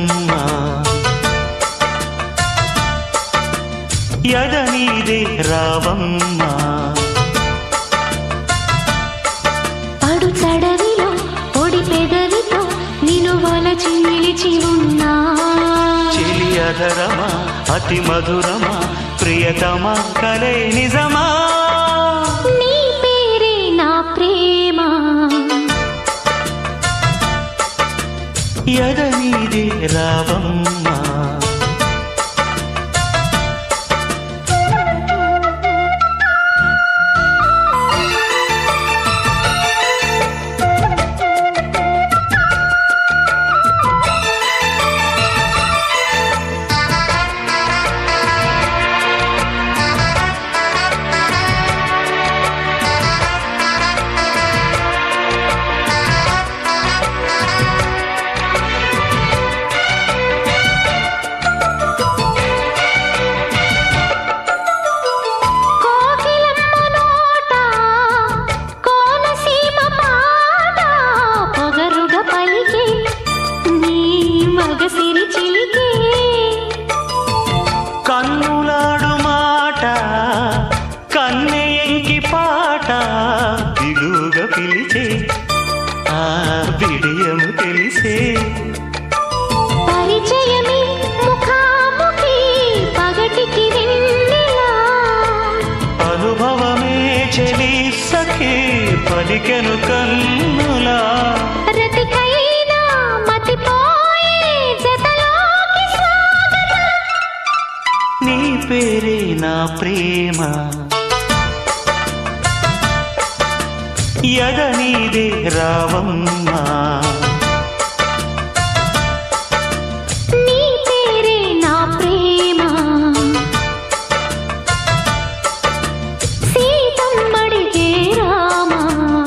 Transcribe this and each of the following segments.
రావమ్మ యద నీదే రావమ్మ పడు చడవిలో పొడి పెదవితో నిను వలచి నిలిచి ఉన్నా చెలి అధరమా అతి మధురమా ప్రియతమా కలే నిజమా నీ పేరే నా ప్రేమ యద నీదే రావమ్మ కోకిలమ్మ నోట కోనసీమ పాట పొగరుగా పలికే నీ మగసిరి చిలికే కన్నులాడు మాట కన్నె ఎంకి పాట దిగుగా పిలిచే ఆ బిడియము తెలిసే పరిచయమే ముఖాముఖి పగటికి వెన్నెలా అనుభవమే చెలి సఖి పలికెను కన్నులా రతికైనా మతిపోయే జతలోకి స్వాగతం నీ పేరే నా ప్రేమ యద నీదే రావమ్మ నీ పేరే నా ప్రేమ సీతమ్మడిగే రామా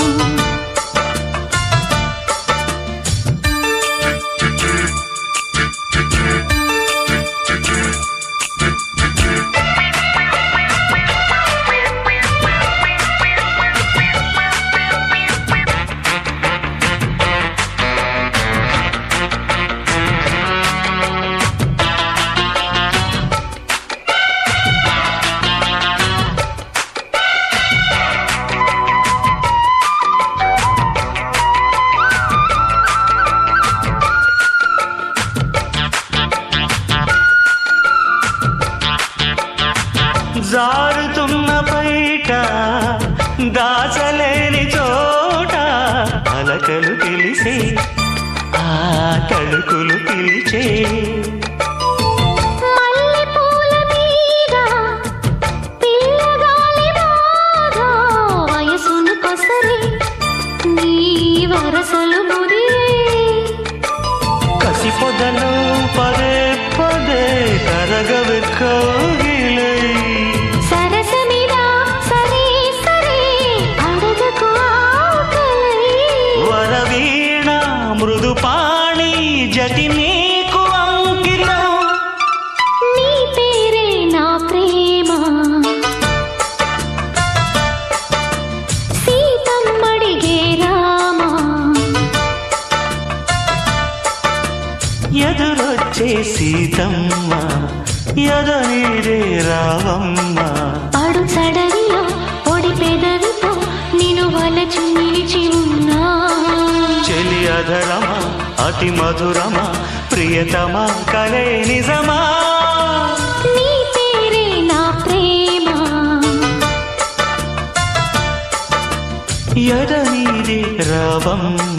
జారుతున్న బయట దాచలేని చోట అలకలు తెలిసే ఆ తడుకులు పిలిచే మల్లెపూల మీద పిల్లగాలి బాధ వయసును కొసరి నీ వరసలు ముదిరే కసి పొదలు పదే పదే కరగవె కౌగిలై సరసమిదా సరే సరే అడగకు ఆకలై వరవీణ మృదుపాణి జతి నీకు అంకితం నీ పేరే నా ప్రేమ సీతమ్మడిగే రామా ఎదురొచ్చే సీతమ్మ ఎద నీరే రావమ్మ పడు చడవిలో పొడి పెదవితో నిన్ను వలచి నిలిచి ఉన్నా చెలి అధరమా అతి మధురమా ప్రియతమా కలే నిజమా నీ పేరే నా ప్రేమ ఎద నీరే రావమ్మ